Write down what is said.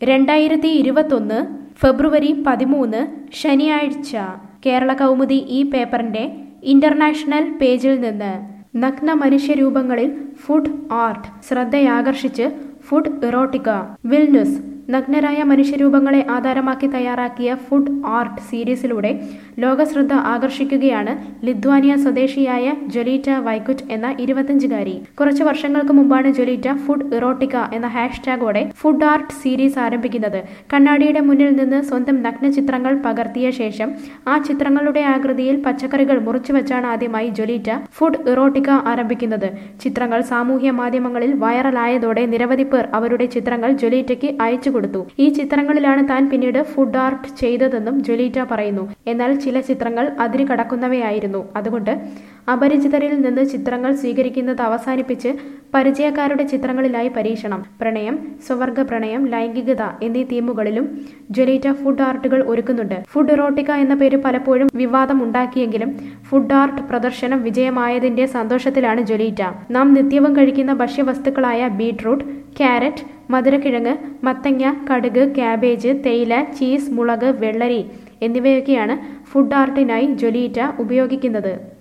രണ്ടായിരത്തി ഇരുപത്തൊന്ന് ഫെബ്രുവരി പതിമൂന്ന് ശനിയാഴ്ച കേരള കൗമുദി ഈ പേപ്പറിന്റെ ഇന്റർനാഷണൽ പേജിൽ നിന്ന് നഗ്ന മനുഷ്യരൂപങ്ങളിൽ ഫുഡ് ആർട്ട് ശ്രദ്ധയാകർഷിച്ച് ഫുഡ് ഇറോട്ടിക്ക വിൽനുസ് നഗ്നരായ മനുഷ്യരൂപങ്ങളെ ആധാരമാക്കി തയ്യാറാക്കിയ ഫുഡ് ആർട്ട് സീരീസിലൂടെ ലോകശ്രദ്ധ ആകർഷിക്കുകയാണ് ലിത്വാനിയ സ്വദേശിയായ ജൊലീറ്റ വൈക്കുറ്റ് എന്ന ഇരുപത്തഞ്ചുകാരി കുറച്ചു വർഷങ്ങൾക്ക് മുമ്പാണ് ജൊലീറ്റ ഫുഡ് ഇറോട്ടിക്ക എന്ന ഹാഷ്ടാഗോടെ ഫുഡ് ആർട്ട് സീരീസ് ആരംഭിക്കുന്നത് കണ്ണാടിയുടെ മുന്നിൽ നിന്ന് സ്വന്തം നഗ്ന ചിത്രങ്ങൾ പകർത്തിയ ശേഷം ആ ചിത്രങ്ങളുടെ ആകൃതിയിൽ പച്ചക്കറികൾ മുറിച്ചു വെച്ചാണ് ആദ്യമായി ജൊലീറ്റ ഫുഡ് ഇറോട്ടിക്ക ആരംഭിക്കുന്നത് ചിത്രങ്ങൾ സാമൂഹ്യ മാധ്യമങ്ങളിൽ വൈറലായതോടെ നിരവധി പേർ അവരുടെ ചിത്രങ്ങൾ ജൊലീറ്റയ്ക്ക് അയച്ചു കൊടുത്തു ഈ ചിത്രങ്ങളിലാണ് താൻ പിന്നീട് ഫുഡ് ആർട്ട് ചെയ്തതെന്നും ജൊലീറ്റ പറയുന്നു എന്നാൽ ചില ചിത്രങ്ങൾ അതിര് കടക്കുന്നവയായിരുന്നു അതുകൊണ്ട് അപരിചിതരിൽ നിന്ന് ചിത്രങ്ങൾ സ്വീകരിക്കുന്നത് അവസാനിപ്പിച്ച് പരിചയക്കാരുടെ ചിത്രങ്ങളിലായി പരീക്ഷണം പ്രണയം സ്വവർഗ പ്രണയം ലൈംഗികത എന്നീ തീമുകളിലും ജൊലീറ്റ ഫുഡ് ആർട്ടുകൾ ഒരുക്കുന്നുണ്ട് ഫുഡ് ഇറോട്ടിക്ക എന്ന പേര് പലപ്പോഴും വിവാദം ഉണ്ടാക്കിയെങ്കിലും ഫുഡ് ആർട്ട് പ്രദർശനം വിജയമായതിന്റെ സന്തോഷത്തിലാണ് ജൊലീറ്റ നാം നിത്യവും കഴിക്കുന്ന ഭക്ഷ്യവസ്തുക്കളായ ബീട്രൂട്ട് ക്യാരറ്റ് മധുരക്കിഴങ്ങ് മത്തങ്ങ കടുക് ക്യാബേജ് തേയില ചീസ് മുളക് വെള്ളരി എന്നിവയൊക്കെയാണ് ഫുഡ് ആർട്ടിനായി ജൊലീറ്റ ഉപയോഗിക്കുന്നത്